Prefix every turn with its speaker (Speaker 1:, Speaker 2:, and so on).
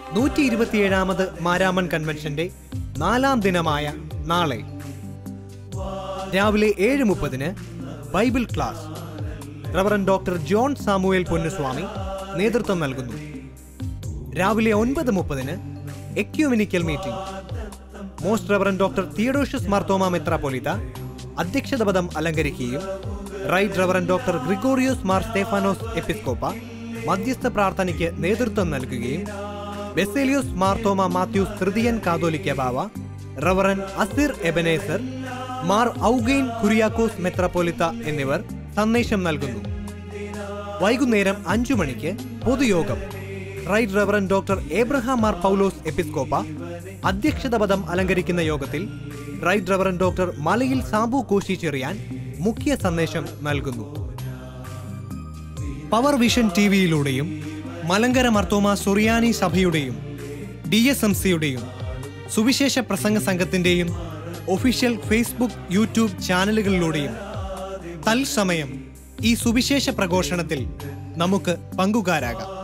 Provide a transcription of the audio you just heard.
Speaker 1: നൂറ്റി ഇരുപത്തിയേഴാമത് മാരാമൺ കൺവെൻഷന്റെ നാലാം ദിനമായ നാളെ രാവിലെ ഏഴ് മുപ്പതിന് Bible class reverend doctor John Samuel Ponnuswamy നേതൃത്വം നൽകുന്നു രാവിലെ ഒൻപത് മുപ്പതിന് ecumenical meeting most reverend doctor Theodosius Marthoma മെത്രാപ്പൊലിത്ത അധ്യക്ഷത പദം അലങ്കരിക്കുകയും right reverend doctor Gregorios Mar Stephanos എപ്പിസ്കോപ്പ മധ്യസ്ഥ പ്രാർത്ഥനയ്ക്ക് നേതൃത്വം നൽകുകയും ബെസേലിയോസ് മാർത്തോമ മാത്യൂസ് തൃതീയൻ കാതോലിക്ക ബാവ reverend Asir Ebenezer Mar Augen Kuriakose മെത്രാപ്പൊലിത്ത എന്നിവർ സന്ദേശം നൽകുന്നു വൈകുന്നേരം അഞ്ചു മണിക്ക് പൊതുയോഗം right reverend doctor Abraham Mar Paulose എപ്പിസ്കോപ്പ അധ്യക്ഷത പദം അലങ്കരിക്കുന്ന യോഗത്തിൽ റൈറ്റ് റവറൻ ഡോക്ടർ മലയിൽ സാബു കോശി ചെറിയാൻ മുഖ്യ സന്ദേശം നൽകുന്നു പവർ വിഷൻ ടി വിയിലൂടെയും മലങ്കര മർത്തോമ സുറിയാനി സഭയുടെയും ഡി എസ് എം സിയുടെയും സുവിശേഷ പ്രസംഗ സംഘത്തിന്റെയും ഒഫീഷ്യൽ ഫേസ്ബുക്ക് യൂട്യൂബ് ചാനലുകളിലൂടെയും തത്സമയം ഈ സുവിശേഷ പ്രഘോഷണത്തിൽ നമുക്ക് പങ്കുകാരാകാം